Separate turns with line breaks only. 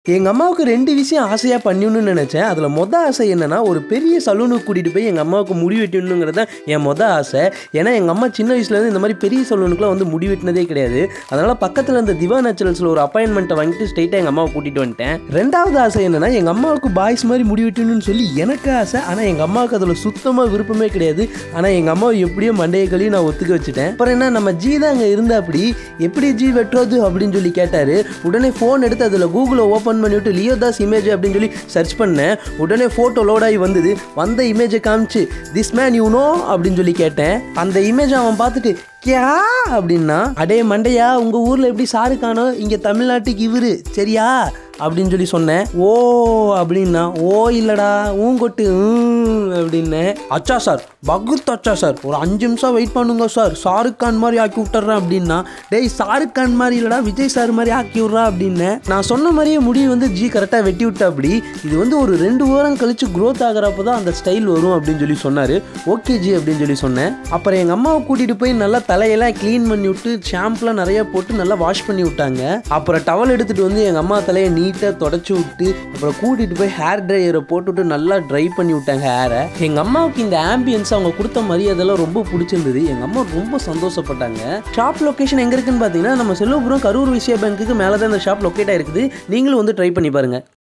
எங்கள் அம்மாவுக்கு ரெண்டு விஷயம் ஆசையாக பண்ணணும்னு நினச்சேன் அதில் மொதல் ஆசை என்னன்னா ஒரு பெரிய சலூனுக்கு கூட்டிகிட்டு போய் எங்கள் அம்மாவுக்கு முடி வெட்டணுங்கிறது தான் என் மொதல் ஆசை ஏன்னா எங்கள் அம்மா சின்ன வயசுலேருந்து இந்த மாதிரி பெரிய சலூனுக்குலாம் வந்து முடி வெட்டினதே கிடையாது அதனால் பக்கத்தில் இந்த திவா நேச்சுரல்ஸில் ஒரு அப்பாயின்மெண்ட்டை வாங்கிட்டு ஸ்ட்ரைட்டாக எங்கள் அம்மாவை கூட்டிகிட்டு வந்துட்டேன் ரெண்டாவது ஆசை என்னன்னா எங்கள் அம்மாவுக்கு பாய்ஸ் மாதிரி முடி வெட்டணும்னு சொல்லி எனக்கு ஆசை ஆனால் எங்கள் அம்மாவுக்கு அதில் சுத்தமாக விருப்பமே கிடையாது ஆனால் எங்கள் அம்மாவை எப்படியோ மண்டையை கழுவி நான் ஒத்துக்க வச்சுட்டேன் அப்புறம் என்ன நம்ம ஜி தான் அங்கே இருந்தா அப்படி எப்படி ஜி வெட்டுறது அப்படின்னு சொல்லி கேட்டார் உடனே ஃபோன் எடுத்து அதில் கூகுளை ஓப்பன் பண்ணிவிட்டு லியோ தாஸ் இமேஜ் அப்படின்னு சொல்லி சர்ச் பண்ணேன் உடனே ஃபோட்டோ லோட் ஆகி வந்தது வந்த இமேஜை காமிச்சு திஸ் மேன் யூ நோ அப்படின்னு சொல்லி கேட்டேன் அந்த இமேஜ் அவன் பார்த்துட்டு கியா அப்படின்னா அடே மண்டையா உங்கள் ஊரில் எப்படி சாரு காணோம் இங்கே தமிழ்நாட்டுக்கு இவரு சரியா அப்படின்னு சொல்லி சொன்னேன் ஓ அப்படின்னா ஓ இல்லடா ஊங்கொட்டு ம் அப்படின்னேன் அச்சா சார் பகுத் அச்சா சார் ஒரு அஞ்சு நிமிஷம் வெயிட் பண்ணுங்க சார் ஷாருக் கான் மாதிரி ஆக்கி விட்டுறேன் அப்படின்னா டேய் ஷாருக் கான் மாதிரி இல்லடா விஜய் சார் மாதிரி ஆக்கி விட்றா அப்படின்னேன் நான் சொன்ன மாதிரியே முடி வந்து ஜி கரெக்டாக வெட்டி விட்டா அப்படி இது வந்து ஒரு ரெண்டு வாரம் கழிச்சு க்ரோத் ஆகிறப்ப தான் அந்த ஸ்டைல் வரும் அப்படின்னு சொல்லி சொன்னார் ஓகே ஜி அப்படின்னு சொல்லி சொன்னேன் அப்புறம் எங்கள் அம்மாவை கூட்டிகிட்டு போய் நல்லா தலையெல்லாம் க்ளீன் பண்ணி விட்டு ஷாம்புலாம் நிறைய போட்டு நல்லா வாஷ் பண்ணி விட்டாங்க அப்புறம் டவல் எடுத்துகிட்டு வந்து எங்கள் அம்மா தலையை நீட்டாக தொடச்சி விட்டு அப்புறம் கூட்டிகிட்டு போய் ஹேர் ட்ரையரை போட்டுவிட்டு நல்லா ட்ரை பண்ணி விட்டாங்க ஹேரை எங்கள் அம்மாவுக்கு இந்த ஆம்பியன்ஸ் அவங்க கொடுத்த மரியாதைலாம் ரொம்ப பிடிச்சிருந்தது எங்கள் அம்மா ரொம்ப சந்தோஷப்பட்டாங்க ஷாப் லொக்கேஷன் எங்கே இருக்குன்னு பார்த்தீங்கன்னா நம்ம செல்வபுரம் கரூர் விஷய பேங்க்குக்கு மேலே தான் இந்த ஷாப் லொக்கேட் ஆயிருக்குது நீங்களும் வந்து ட்ரை பண்ணி பாருங்கள்